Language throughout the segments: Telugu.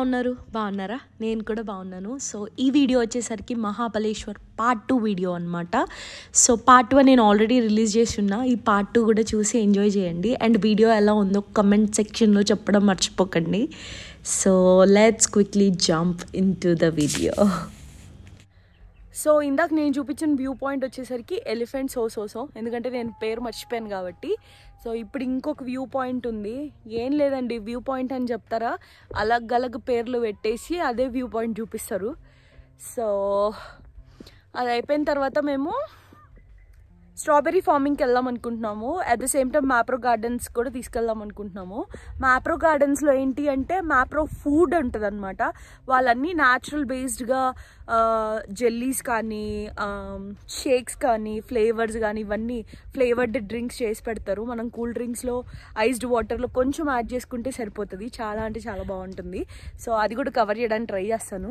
ఉన్నారు బాగున్నారా నేను కూడా బాగున్నాను సో ఈ వీడియో వచ్చేసరికి మహాబలేశ్వర్ పార్ట్ టూ వీడియో అనమాట సో పార్ట్ వన్ నేను ఆల్రెడీ రిలీజ్ చేసి ఉన్నా ఈ పార్ట్ టూ కూడా చూసి ఎంజాయ్ చేయండి అండ్ వీడియో ఎలా ఉందో కమెంట్ సెక్షన్లో చెప్పడం మర్చిపోకండి so let's quickly jump in to the video so ఇందాక నేను చూపించిన వ్యూ పాయింట్ వచ్చేసరికి ఎలిఫెంట్ సో సో సో ఎందుకంటే నేను పేరు మర్చిపోయాను కాబట్టి సో ఇప్పుడు ఇంకొక వ్యూ పాయింట్ ఉంది ఏం లేదండి వ్యూ పాయింట్ అని చెప్తారా అలగ్ అలగ్ పేర్లు పెట్టేసి అదే వ్యూ పాయింట్ చూపిస్తారు సో అది అయిపోయిన తర్వాత మేము స్ట్రాబెర్రీ ఫార్మింగ్కి వెళ్దాం అనుకుంటున్నాము at the same time Mapro gardens కూడా తీసుకెళ్దాం అనుకుంటున్నాము మ్యాప్రో గార్డెన్స్లో ఏంటి అంటే మ్యాప్రో ఫుడ్ ఉంటుంది అనమాట వాళ్ళన్నీ న్యాచురల్ బేస్డ్గా జెల్లీస్ కానీ షేక్స్ కానీ ఫ్లేవర్స్ కానీ ఇవన్నీ ఫ్లేవర్డ్ డ్రింక్స్ చేసి పెడతారు మనం కూల్ డ్రింక్స్లో ఐస్డ్ వాటర్లో కొంచెం యాడ్ చేసుకుంటే సరిపోతుంది చాలా అంటే చాలా బాగుంటుంది సో అది కూడా కవర్ చేయడానికి ట్రై చేస్తాను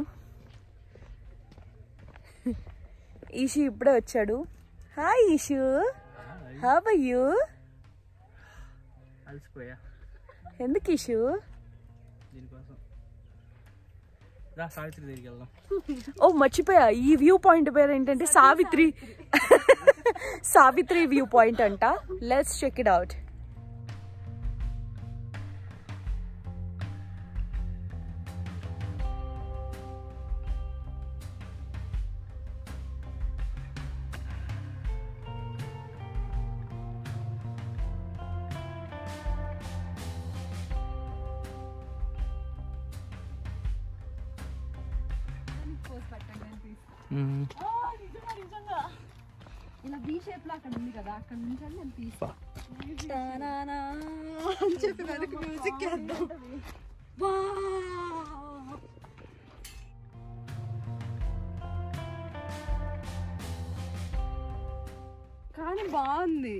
ఈషి ఇప్పుడే వచ్చాడు hi Eshu how are you అలసిపోయా ఎందుకు ఈషు దీనికోసం రా సావిత్రి దగ్గరికి వెళ్దాం ఓ మర్చిపోయా ఈ వ్యూ పాయింట్ పేరు ఏంటంటే సావిత్రి సావిత్రి వ్యూ పాయింట్ అంట లెట్స్ చెక్ ఇట్ అవుట్ ఇలా బీ షేప్ లో అక్కడ ఉంది కదా అక్కడ నుంచి నేను తీసా మ్యూజిక్ వేద్దాం కానీ బాగుంది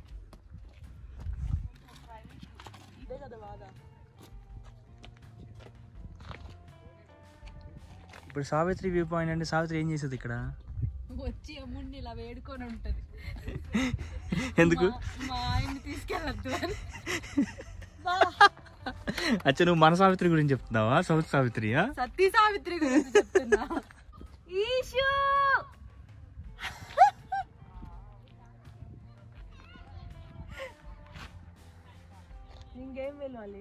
ఇప్పుడు సావిత్రి వ్యూ పాయింట్ అంటే సావిత్రి ఏం చేసేది ఇక్కడ వచ్చి అమ్ముడిని ఇలా వేడుకొని ఉంటది ఎందుకు మా ఆయన్ని తీసుకెళ్ళద్దు అని అచ్చా నువ్వు మన సావిత్రి గురించి చెప్తున్నావా సౌత్ సావిత్రియా సతీ సావిత్రి గురించి చెప్తున్నా ఈషు ఇంకేం వెళ్ళాలి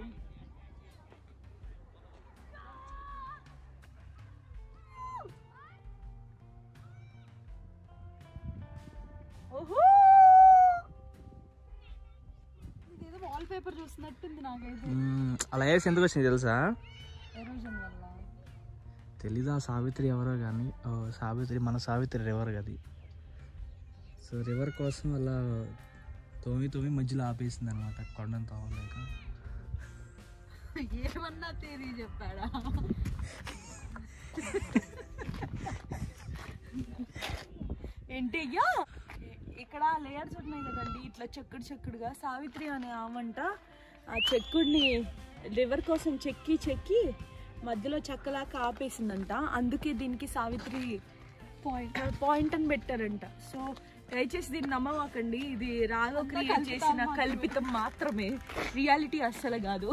ఇదేదో వాల్ పేపర్ చూస్తున్నట్టుంది నాకైతే మ్మ్, అలా వేసి ఎందుకు వచ్చింది తెలుసా ఎరోజన్ వల్ల తెలీదా సావిత్రి ఎవరో కానీ ఓ, సావిత్రి మన సావిత్రి రివర్ అది సో రివర్ కోసం అలా తోమి తోమి మధ్యలో ఆపేసింది అనమాట కొండను తోమలేక ఏమన్నా తేదీ చెప్పాడా ఏంటి అయ్యా ఇక్కడ లేయర్స్ ఉన్నాయి కదండి ఇట్లా చెక్కుడు చెక్కుడుగా సావిత్రి అనే ఆమంట ఆ చెక్కుడిని రివర్ కోసం చెక్కి చెక్కి మధ్యలో చెక్కలాగా ఆపేసిందంట అందుకే దీనికి సావిత్రి పాయింట్ పాయింట్ అని పెట్టారంట సో దయచేసి దీన్ని నమ్మవాకండి ఇది రాగో క్రియేట్ చేసిన కల్పితం మాత్రమే రియాలిటీ అస్సలు కాదు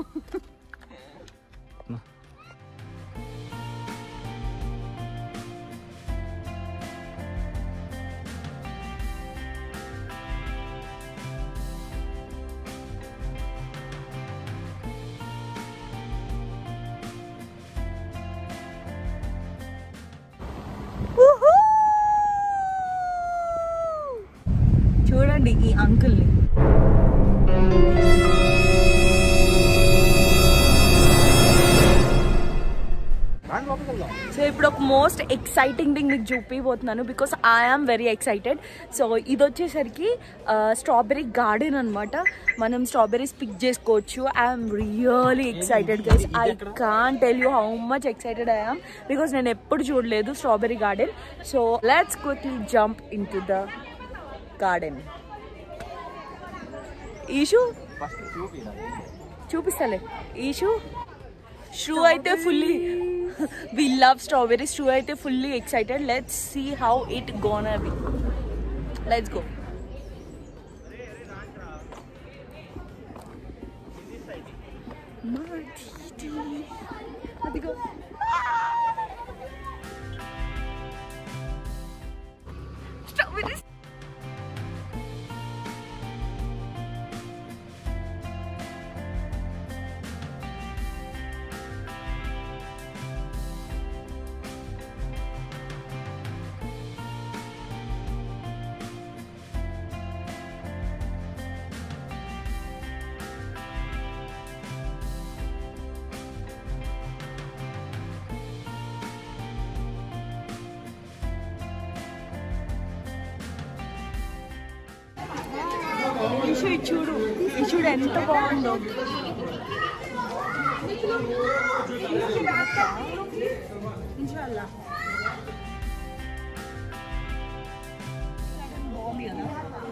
చూడండి ఈ అంకుల్ని సో ఇప్పుడు ఒక మోస్ట్ ఎక్సైటింగ్ థింగ్ మీకు చూపిపోతున్నాను because I am very excited so ఇది వచ్చేసరికి స్ట్రాబెరీ గార్డెన్ అనమాట మనం స్ట్రాబెరీస్ పిక్ చేసుకోవచ్చు I'm really excited guys I can tell you how much excited I am because నేను ఎప్పుడు చూడలేదు strawberry garden so let's quickly jump in to the garden Eshu చూపిస్తలే ఈషు షూ అయితే ఫుల్లీ వి లవ్ స్ట్రాబెరీ షూ అయితే fully excited let's see how it gonna be let's go అదిగో స్ట్రాబెర్రీస్ ఇషు ఇది చూడు ఇది చూడు ఎంత బాగుందో ఇన్షాల్లా బాగుంది కదా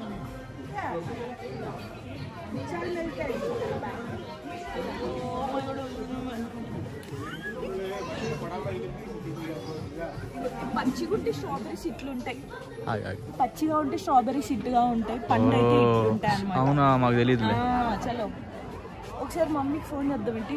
పచ్చిగుంటే స్ట్రాబెరీస్ ఇట్లుంటాయి ఆగి, ఆగి. పచ్చిగా ఉంటే స్ట్రాబెరీస్ ఇట్టుగా ఉంటాయి పండు అయితే ఇట్లుంటాయి అన్నమాట అవునా మాకు తెలియదులే ఆ, చలో ఒకసారి మమ్మీకి ఫోన్ చేద్దాం ఏంటి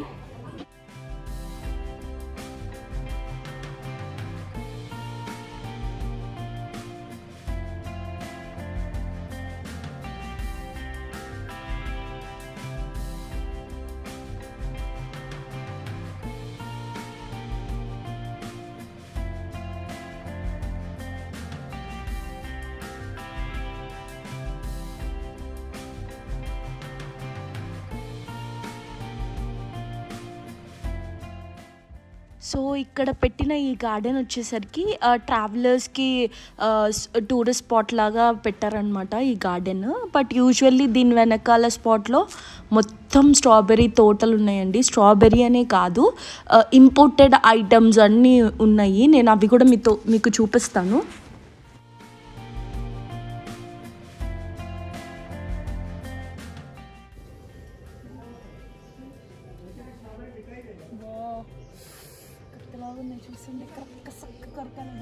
సో ఇక్కడ పెట్టిన ఈ గార్డెన్ వచ్చేసరికి ట్రావెలర్స్కి టూరిస్ట్ స్పాట్ లాగా పెట్టారనమాట ఈ గార్డెన్ బట్ యూజువల్లీ దీని వెనకాల స్పాట్లో మొత్తం స్ట్రాబెర్రీ తోటలు ఉన్నాయండి స్ట్రాబెర్రీ అనే కాదు ఇంపోర్టెడ్ ఐటమ్స్ అన్నీ ఉన్నాయి నేను అవి కూడా మీతో మీకు చూపిస్తాను చూస్తుంటే కరెక్ట్ సక్క కొరకాలి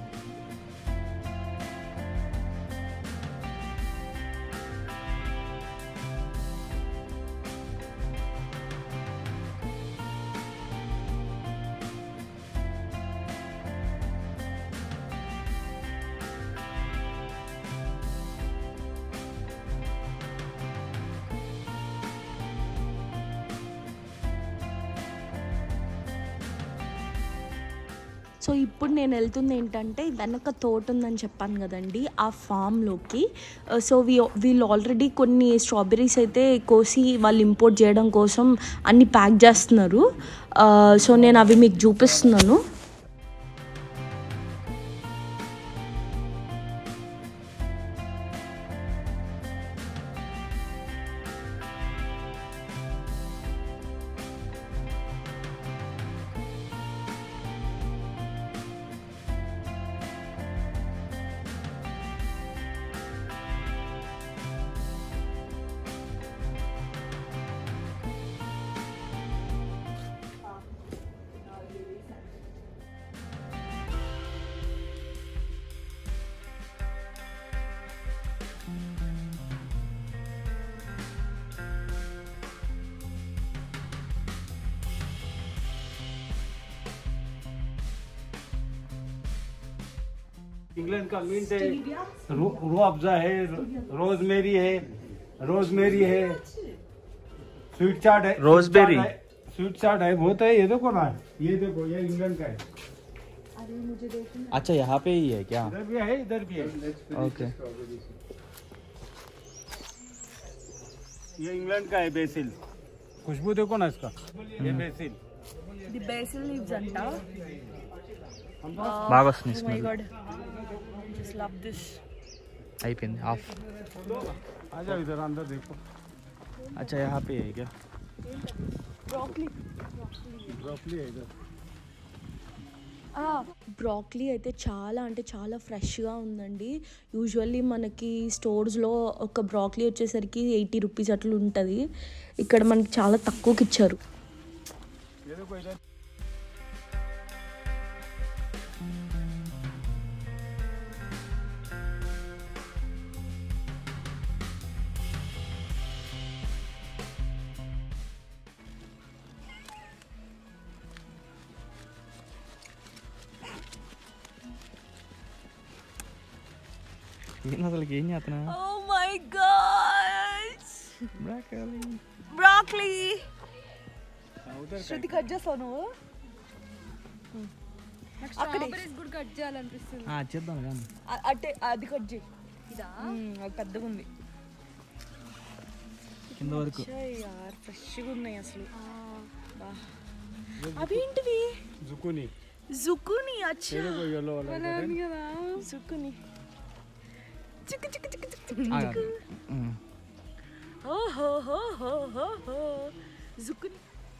సో ఇప్పుడు నేను వెళ్తుంది ఏంటంటే వెనక తోట ఉందని చెప్పాను కదండి ఆ ఫామ్లోకి సో వీ వీళ్ళు ఆల్రెడీ కొన్ని స్ట్రాబెర్రీస్ అయితే కోసి వాళ్ళు ఇంపోర్ట్ చేయడం కోసం అన్ని ప్యాక్ చేస్తున్నారు సో నేను అవి మీకు చూపిస్తున్నాను इंग्लैंड का मिंट है रू रू अफ़ज़ा है रोजमेरी है रोजमेरी है स्वीट चाट है रोज़मेरी? स्वीट चाट है बहुत है ये देखो ना ये देखो ये इंग्लैंड का है अच्छा यहाँ पे ही है क्या इधर भी है इधर भी है ओके ये इंग्लैंड का है बेसिल खुशबू देखो ना इसका ये बेसिल ఇది బేసిల్ లీవ్స్ అంట బాగా వస్తుంది my smell god just love this అయిపోయింది ఆఫ్ आ जाओ इधर अंदर देखो अच्छा यहाँ पे है क्या బ్రోకలీ ब्रोकली है इधर బ్రాక్లీ అయితే చాలా అంటే చాలా ఫ్రెష్గా ఉందండి యూజువల్లీ మనకి స్టోర్స్లో ఒక బ్రాక్లీ వచ్చేసరికి ఎయిటీ రూపీస్ అట్లా ఉంటుంది ఇక్కడ మనకి చాలా తక్కువకి ఇచ్చారు ये देखो इधर ఏం అసలు ఏం చేస్తున్నా oh my god broccoli Shruti cut చేస్తావు నువ్వు అక్కడే స్ట్రాబెరీస్ కూడా కట్ చేయాలనిపిస్తుంది చేద్దాం కానీ అ- అట్టే అది కట్ చేయి ఇదా మ్మ్, అది పెద్దగా ఉంది కింద వరకు యార్ ఫ్రెష్గా ఉన్నాయి అసలు బా. అవేంటివి जुकुनी జుకుని అచ్చా तेरे को येलो वाला కదా జుకుని చిక్కు చిక్కు చిక్కు చిక్కు చిక్కు ఓహో హో హో హో హో జుకుని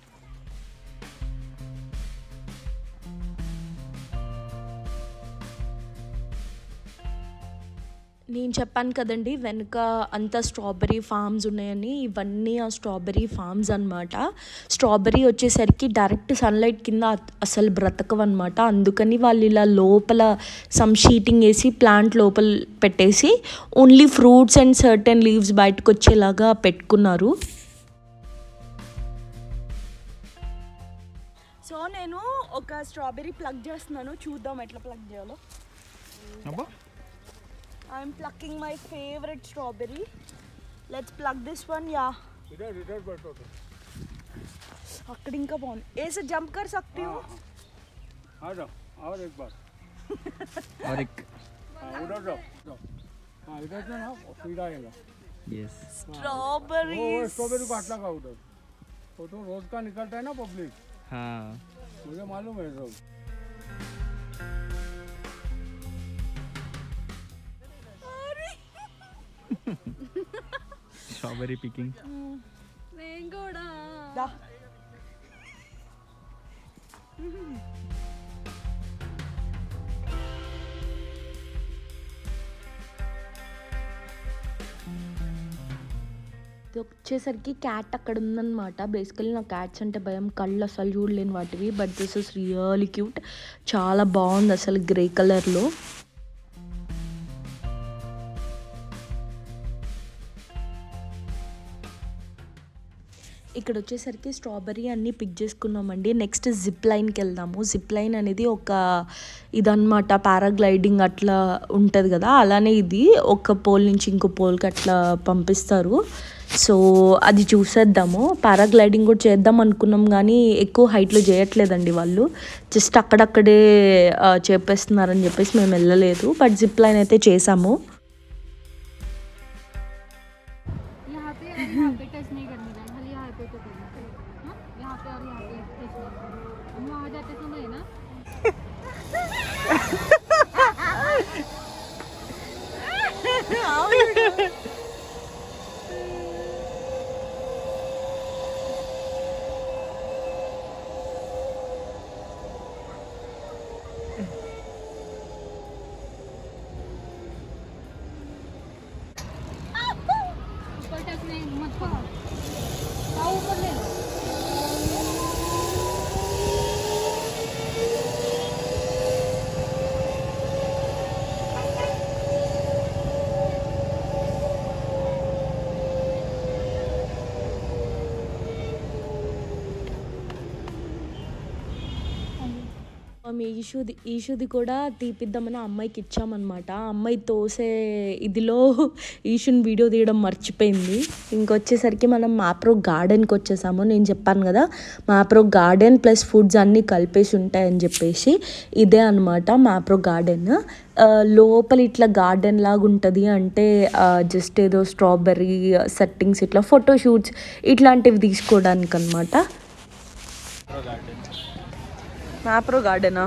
నేను చెప్పాను కదండి వెనుక అంతా స్ట్రాబెరీ ఫార్మ్స్ ఉన్నాయని ఇవన్నీ ఆ స్ట్రాబెరీ ఫార్మ్స్ అన్నమాట స్ట్రాబెరీ వచ్చేసరికి డైరెక్ట్ సన్లైట్ కింద అ- అసలు బ్రతకవన్నమాట అందుకని వాళ్ళు ఇలా లోపల సమ్ షీటింగ్ వేసి ప్లాంట్ లోపల పెట్టేసి only fruits and certain leaves బయటకు వచ్చేలాగా పెట్టుకున్నారు సో నేను ఒక స్ట్రాబెరీ ప్లగ్ చేస్తున్నాను చూద్దాం ఎట్లా ప్లగ్ చేయాలో అబ్బా I'm plucking my favourite strawberry let's pluck this one yeah इधर इधर बैठो तो అక్కడ ఇంకా బాగుంది ఏసే జంప్ కర్ సక్తి హూ आ जाओ और एक बार और एक हाँ उधर जाओ जाओ हाँ इधर से ना सीधा आएगा यस స్ట్రాబెరీ वो स्ट्रॉबेरी को हाथ लगा उधर वो तो रोज का निकलता है ना पब्लिक हाँ मुझे मालूम है सब स्ट्रॉबेरी पिकिंग నేను కూడా దా ఇది వచ్చేసరికి క్యాట్ అక్కడ ఉందన్నమాట బేసికలీ నాకు క్యాట్స్ అంటే భయం కళ్ళు అసలు చూడలేని వాటివి but this is really cute చాలా బాగుంది అసలు గ్రే కలర్లో ఇక్కడ వచ్చేసరికి స్ట్రాబెరీ అన్నీ పిక్ చేసుకున్నామండి నెక్స్ట్ జిప్ లైన్కి వెళ్దాము జిప్ లైన్ అనేది ఒక ఇదన్నమాట పారాగ్లైడింగ్ అట్లా ఉంటుంది కదా అలానే ఇది ఒక పోల్ నుంచి ఇంకో పోల్కి అట్లా పంపిస్తారు సో అది చూసేద్దాము పారాగ్లైడింగ్ కూడా చేద్దాం అనుకున్నాం కానీ ఎక్కువ హైట్లో చేయట్లేదండి వాళ్ళు జస్ట్ అక్కడక్కడే ఆ, చేపేస్తున్నారని చెప్పేసి మేము వెళ్ళలేదు బట్ జిప్ లైన్ అయితే చేసాము यहाँ पे और यहाँ पे टच नहीं करनी है खाली यहाँ पे तो करना है हाँ? यहाँ पे और यहाँ पे टच नहीं करना हम वहाँ जाते समय ना ऊपर टच नहीं मत करो पाँव ऊपर ले लो మీ ఈషుది ఈషుది కూడా తీపిద్దామని ఆ అమ్మాయికి ఇచ్చామన్నమాట ఆ అమ్మాయి తోసే ఇదిలో ఈషుని వీడియో తీయడం మర్చిపోయింది ఇంకొచ్చేసరికి మనం మాప్రో గార్డెన్కి వచ్చేసాము నేను చెప్పాను కదా మాప్రో గార్డెన్ ప్లస్ ఫుడ్స్ అన్నీ కలిపేసి ఉంటాయని చెప్పేసి ఇదే అనమాట మాప్రో గార్డెన్ ఆ, లోపల ఇట్లా గార్డెన్ లాగా ఉంటుంది అంటే జస్ట్ ఏదో స్ట్రాబెర్రీ సెట్టింగ్స్ ఇట్లా ఫోటోషూట్స్ ఇట్లాంటివి తీసుకోవడానికి అనమాట మ్యాప్రో గార్డెనా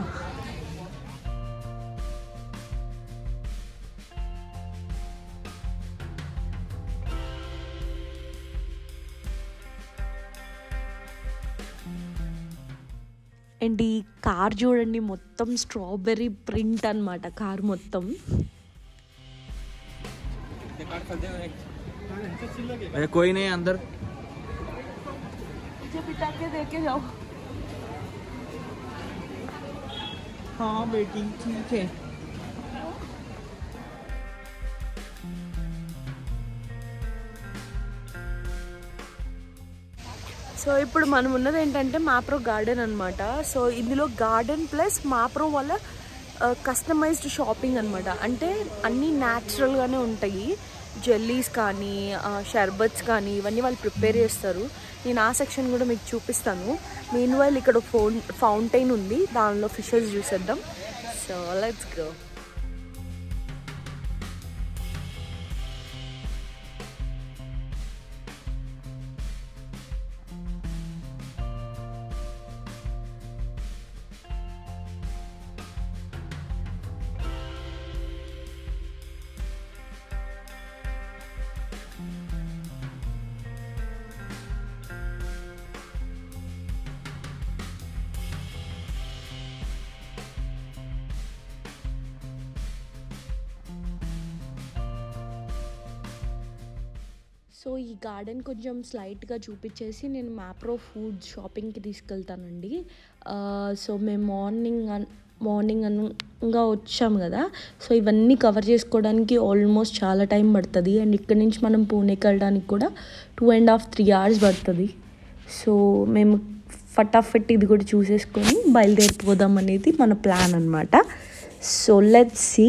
అండ్ ఈ కార్ చూడండి మొత్తం స్ట్రాబెర్రీ ప్రింట్ అన్నమాట కార్ మొత్తం अरे कोई नहीं अंदर देखे जाओ हाँ बेटी ठीक है సో ఇప్పుడు మనం ఉన్నది ఏంటంటే మాప్రో గార్డెన్ అన్నమాట సో ఇందులో గార్డెన్ ప్లస్ మాప్రో వల్ల కస్టమైజ్డ్ షాపింగ్ అనమాట అంటే అన్నీ న్యాచురల్గానే ఉంటాయి జెల్లీస్ కానీ షర్బత్స్ కానీ ఇవన్నీ వాళ్ళు ప్రిపేర్ చేస్తారు నేను ఆ సెక్షన్ కూడా మీకు చూపిస్తాను మీన్ వైల్ ఇక్కడ ఫోన్ ఫౌంటైన్ ఉంది దానిలో ఫిషెస్ చూసేద్దాం సో లెట్స్ గో సో ఈ గార్డెన్ కొంచెం స్లైట్గా చూపించేసి నేను మ్యాప్రో ఫుడ్ షాపింగ్కి తీసుకెళ్తానండి ఆ, సో మేము మార్నింగ్ అన్- మార్నింగ్ అనగా వచ్చాం కదా సో ఇవన్నీ కవర్ చేసుకోవడానికి ఆల్మోస్ట్ చాలా టైం పడుతుంది అండ్ ఇక్కడ నుంచి మనం పూణేకి వెళ్ళడానికి కూడా two and half three hours పడుతుంది సో మేము ఫటాఫట్ ఇది కూడా చూసేసుకొని బయలుదేరిపోదాం అనేది మన ప్లాన్ అనమాట సో లెట్స్ సీ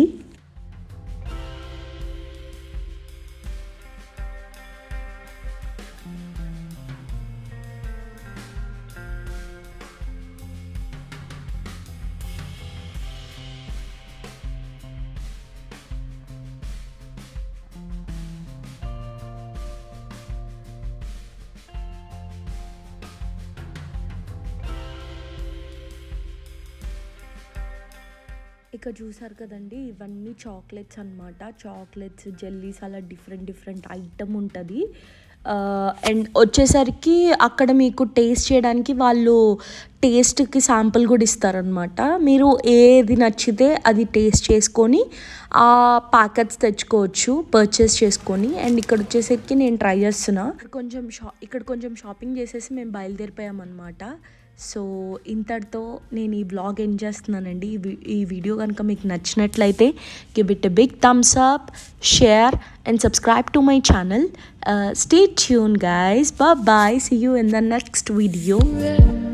ఇక్కడ చూసారు కదండి ఇవన్నీ చాక్లెట్స్ అన్నమాట చాక్లెట్స్ జెల్లీస్ అలా డిఫరెంట్ డిఫరెంట్ ఐటమ్ ఉంటుంది అండ్ వచ్చేసరికి అక్కడ మీకు టేస్ట్ చేయడానికి వాళ్ళు టేస్ట్కి శాంపుల్ కూడా ఇస్తారనమాట మీరు ఏది నచ్చితే అది టేస్ట్ చేసుకొని ఆ ప్యాకెట్స్ తెచ్చుకోవచ్చు పర్చేస్ చేసుకొని అండ్ ఇక్కడ వచ్చేసరికి నేను ట్రై చేస్తున్నా ఇక్కడ కొంచెం షా ఇక్కడ కొంచెం షాపింగ్ చేసేసి మేము బయలుదేరిపోయామన్నమాట సో ఇంతటితో నేను ఈ బ్లాగ్ ఎండ్ చేస్తున్నానండి ఈ వి- ఈ వీడియో కనుక మీకు నచ్చినట్లయితే give it a big thumbs up share and subscribe to my channel stay tune guys bye see you in the next video